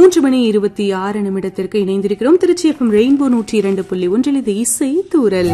மூன்று மணி இருபத்தி ஆறு நிமிடத்திற்கு இணைந்திருக்கிறோம் திருச்சி எஃப்எம் ரெயின்போ நூற்றி இரண்டு புள்ளி ஒன்றில் இது இசை தூரல்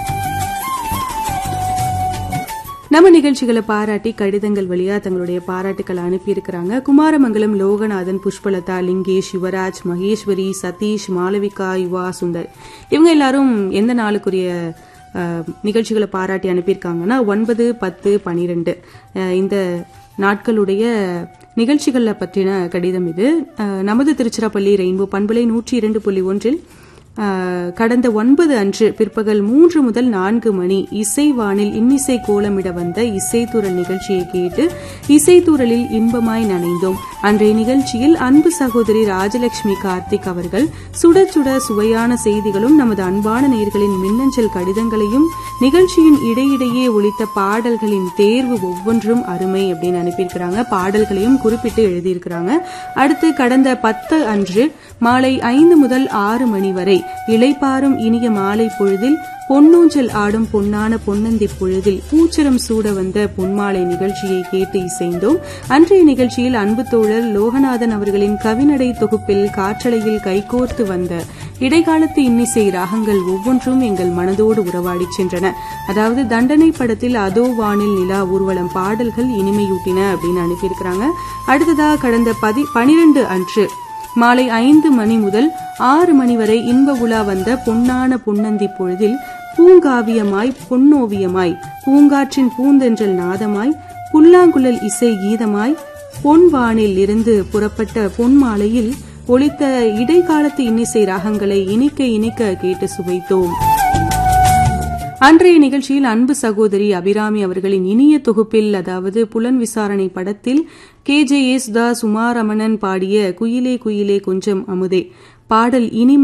நம்ம நிகழ்ச்சிகளை பாராட்டி கடிதங்கள் வழியா தங்களுடைய பாராட்டுக்களை அனுப்பியிருக்கிறாங்க குமாரமங்கலம் லோகநாதன் புஷ்பலதா லிங்கேஷ் யுவராஜ் மகேஸ்வரி சதீஷ் மாளவிகா யுவா சுந்தர் இவங்க எல்லாரும் எந்த நாளுக்குரிய அஹ், நிகழ்ச்சிகளை பாராட்டி அனுப்பியிருக்காங்கன்னா ஒன்பது பத்து பனிரெண்டு இந்த நாட்களுடைய நிகழ்ச்சிகளை பற்றின கடிதம் இது அஹ், நமது திருச்சிராப்பள்ளி ரெயின்போ பண்பலை நூற்றி இரண்டு புள்ளி ஒன்றில் அஹ், கடந்த ஒன்பது அன்று பிற்பகல் மூன்று முதல் நான்கு மணி இசைவானில் இன்னிசை கோலமிட வந்த இசைத்தூரல் நிகழ்ச்சியை கேட்டு இசைத்தூரலில் இன்பமாய் நனைந்தோம் அன்றைய நிகழ்ச்சியில் அன்பு சகோதரி ராஜலட்சுமி கார்த்திக் அவர்கள் சுட சுட சுவையான செய்திகளும் நமது அன்பான நேர்களின் மின்னஞ்சல் கடிதங்களையும் நிகழ்ச்சியின் இடையிடையே ஒலித்த பாடல்களின் தேர்வு ஒவ்வொன்றும் அருமை அப்படின்னு அனுப்பியிருக்கிறாங்க பாடல்களையும் குறிப்பிட்டு எழுதியிருக்கிறாங்க அடுத்து கடந்த பத்து அன்று மாலை ஐந்து முதல் ஆறு மணி வரை இளைப்பாறும் இனிய மாலை பொழுதில் பொன்னூஞ்சல் ஆடும் பொன்னான பொன்னந்தி பொழுதில் பூச்சரம் சூட வந்த பொன்மாலை நிகழ்ச்சியை கேட்டு இசைந்தோம் அன்றைய நிகழ்ச்சியில் அன்பு தோழர் லோகநாதன் அவர்களின் கவிநடை தொகுப்பில் காற்றலையில் கைகோர்த்து வந்த இடைக்காலத்து இன்னிசை ராகங்கள் ஒவ்வொன்றும் எங்கள் மனதோடு உறவாடிச் சென்றன அதாவது தண்டனை படத்தில் அதோ வானில் நிலா ஊர்வலம் பாடல்கள் இனிமையூட்டின அப்படின்னு அனுப்பியிருக்கிறாங்க அடுத்ததா கடந்த பதி பனிரெண்டு அன்று மாலை ஐந்து மணி முதல் ஆறு மணி வரை இன்ப உலா வந்த பொன்னான பொன்னந்தி பொழுதில் பூங்காவியமாய் பொன்னோவியமாய் பூங்காற்றின் பூந்தென்றல் நாதமாய் புல்லாங்குழல் இசை கீதமாய் பொன்வானில் இருந்து புறப்பட்ட பொன்மாலையில் ஒலித்த இடைக்காலத்து இன்னிசை ராகங்களை இனிக்க இனிக்க கேட்டு சுவைத்தோம் அன்றைய நிகழ்ச்சியில் அன்பு சகோதரி அபிராமி அவர்களின் இனிய தொகுப்பில் அதாவது புலன் விசாரணை படத்தில் K J S Das Umaramanan பாடிய குயிலே குயிலே கொஞ்சம் அமுதே பாடல் இனிமை